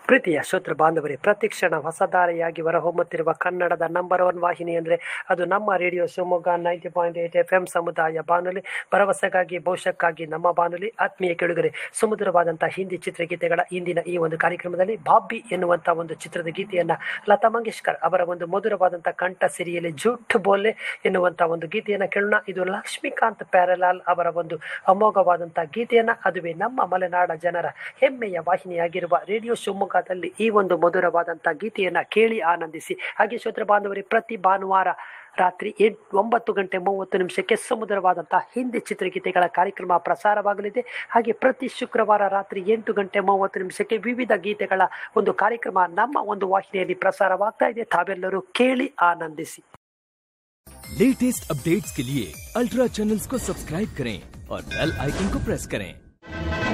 ಪ್ರೀತಿಯ ಶ್ರೋತೃ ಬಾಂಧವರೇ ಪ್ರತಿಕ್ಷಣ ಹೊಸದಾರಿಯಾಗಿ ಹೊರಹೊಮ್ಮುತ್ತಿರುವ ಕನ್ನಡದ ನಂಬರ್ ಒನ್ ವಾಹಿನಿ ಅಂದರೆ ಅದು ನಮ್ಮ radio Shivamogga ninety point eight F M ಸಮುದಾಯ ಬಾನುಲಿ ಭರವಸೆಗಾಗಿ ಭವಿಷ್ಯಕ್ಕಾಗಿ ನಮ್ಮ ಬಾನುಲಿ ಆತ್ಮೀಯ ಕೆಳುಗರೆ ಸುಮಧುರವಾದಂತಹ ಹಿಂದಿ ಚಿತ್ರಗೀತೆಗಳ ಇಂದಿನ ಈ ಒಂದು ಕಾರ್ಯಕ್ರಮದಲ್ಲಿ ಬಾಬ್ಬಿ ಎನ್ನುವಂಥ ಒಂದು ಚಿತ್ರದ ಗೀತೆಯನ್ನು ಲತಾ ಮಂಗೇಶ್ಕರ್ ಅವರ ಒಂದು ಮಧುರವಾದಂಥ ಕಂಠ ಸಿರಿಯಲ್ಲಿ ಜೂಟ್ ಬೋಲೆ ಎನ್ನುವಂಥ ಒಂದು ಗೀತೆಯನ್ನು ಕೇಳೋಣ ಇದು ಲಕ್ಷ್ಮೀಕಾಂತ್ ಪ್ಯಾರಲಾಲ್ ಅವರ ಒಂದು ಅಮೋಘವಾದಂಥ ಗೀತೆಯನ್ನು ಅದುವೇ ನಮ್ಮ ಮಲೆನಾಡ ಜನರ ಹೆಮ್ಮೆಯ ವಾಹಿನಿಯಾಗಿರುವ ರೇಡಿಯೋ ಶಿವಮೊಗ್ಗದಲ್ಲಿ ಈ ಒಂದು ಮಧುರವಾದಂಥ ಗೀತೆಯನ್ನು ಕೇಳಿ ಆನಂದಿಸಿ ಹಾಗೆ ಶ್ರೋತೃ ಬಾಂಧವರೇ ಪ್ರತಿ ಭಾನುವಾರ ರಾತ್ರಿ ಎಂಟು ಒಂಬತ್ತು ಗಂಟೆ ಮೂವತ್ತು ನಿಮಿಷಕ್ಕೆ ಸುಮಧುರವಾದಂಥ ಹಿಂದಿ ಚಿತ್ರಗೀತೆಗಳ ಕಾರ್ಯಕ್ರಮ ಪ್ರಸಾರವಾಗಲಿದೆ ಹಾಗೆ ಪ್ರತಿ ಶುಕ್ರವಾರ ರಾತ್ರಿ ಎಂಟು ಗಂಟೆ ಮೂವತ್ತು ನಿಮಿಷಕ್ಕೆ ವಿವಿಧ ಗೀತೆಗಳ ಒಂದು ಕಾರ್ಯಕ್ರಮ ನಮ್ಮ ಒಂದು ವಾಹಿನಿಯಲ್ಲಿ ಪ್ರಸಾರವಾಗ್ತಾ ಇದೆ ತಾವೆಲ್ಲರೂ ಕೇಳಿ ಆನಂದಿಸಿ लेटेस्ट अपडेट्स के लिए अल्ट्रा चैनल्स को सब्सक्राइब करें और बेल आइकन को प्रेस करें